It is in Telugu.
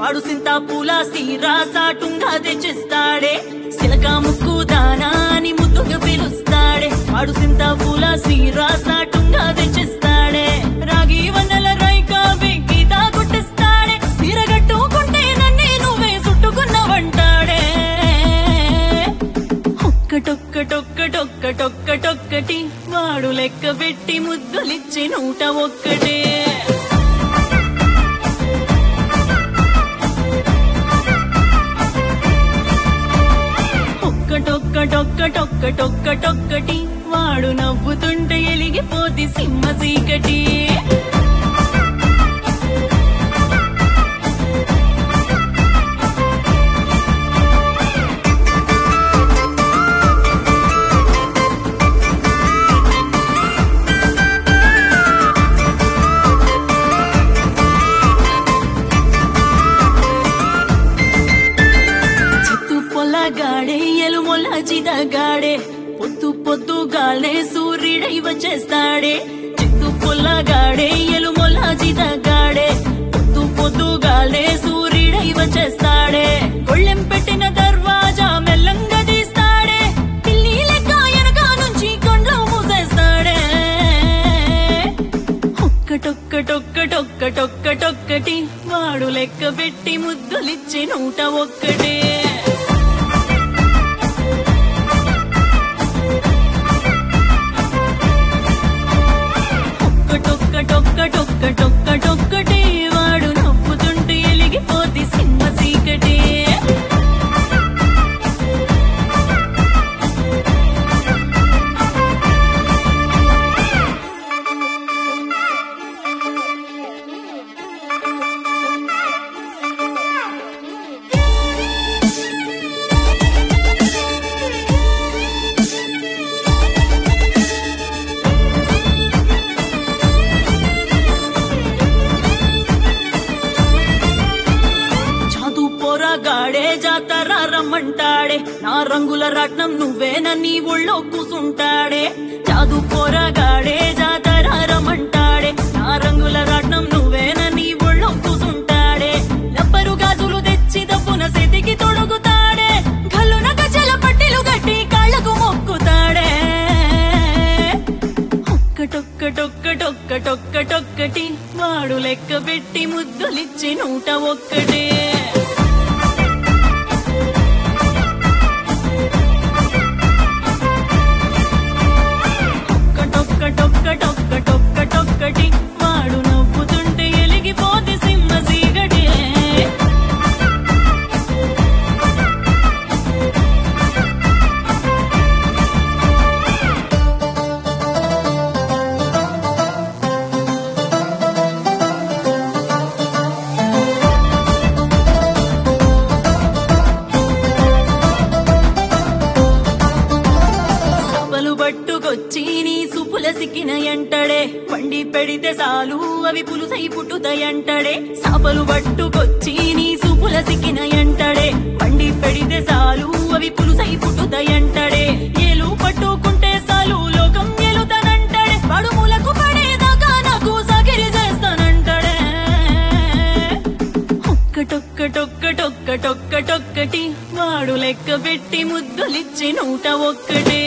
వాడు సింతా పూల సీరా సాటుంగా తెచ్చిస్తాడే సిలక ముక్కు దానా అని ముద్దుగా పిలుస్తాడే వాడు సింతా పూల సీరా సాటుంగా తెచ్చిస్తాడే రాగి వన్నెల రైకా వెక్కి తాగుట్టిస్తాడే సీరగట్టుకుంటే నన్నే నువ్వే చుట్టుకున్నవంటాడే ఒక్కటొక్కటొక్కటొక్కటొక్కటి వాడు లెక్క పెట్టి ముద్దులిచ్చి నూట ఒక్కటే ఒక్కటొక్కటొక్కటొక్కటొక్కటి వాడు నవ్వుతుంటే ఎలిగిపోతి సింహ చీకటి చిత్తు పొల్లగాడే ఎలుమొల్ల జిదగాడే పొద్దు పొద్దు గాలే సూర్యుడై వచ్చేస్తాడే చిత్తు పొల్లగాడే ఎలుమొల్ల జిదగాడే పొద్దు పొద్దు గాలే సూర్యుడై వచ్చేస్తాడే కొళ్ళెం పెట్టిన దర్వాజా మెల్లంగా తీస్తాడే పిల్లి లెక్క వెనక నుంచి కొండ్లో మూసేస్తాడే ఒక్కటొక్కటొక్కటొక్కటొక్కటి వాడు లెక్క పెట్టి ముద్దులిచ్చి నూట ఒక్కటే ఒక్కటొక్కటొక్కటొక్కటొక్కటి వాడు నవ్వుతుంటే ఎలిగిపోతి సింహ చీకటి చదువు పోరాగాడే జాతర రమ్మంటాడే నా రంగుల రత్నం నువ్వేనా నీ ఒళ్ళో కూసుంటాడే చదువు పోరాగాడే జాతర రమ్మంటాడే నా రంగుల రత్నం నువ్వేనా నీ ఒళ్ళో కూసుంటాడే లబ్బరు గాజులు తెచ్చి దప్పున సెతికి తొడుగుతాడే గల్లున గజల పట్టిలు గట్టి కాళ్ళకు మొక్కుతాడే ఒక్కటొక్కటొక్కటొక్కటొక్కటి వాడు లెక్క పెట్టి ముద్దులిచ్చి నూట ఒక్కటే ఒక్కటొక్కటొక్కటొక్కటొక్కటి వాడు నవ్వుతుంటే ఎలిగిపోతే సింహ సీగటి సభలు పట్టుకొచ్చి నీ సుపుల సిక్కిన ఎంటడే వండి పెడితే చాలు అవి పులుసై పుట్టుతాయంటడే సభలు పట్టుకొచ్చి నీ సుపుల సిక్కిన ఎంటడే వండి పెడితే చాలు అవి పులుసై పుట్టుతాయంటడే ఏలు పట్టుకుంటే చాలు లోకం ఎలుతానంటడే పడుములకు పడేదాకా నాకు సగిరి చేస్తానంటడే ఒక్కటొక్కటొక్కటొక్కటొక్కటొక్కటి వాడు లెక్క పెట్టి ముద్దులిచ్చి నూట ఒక్కటే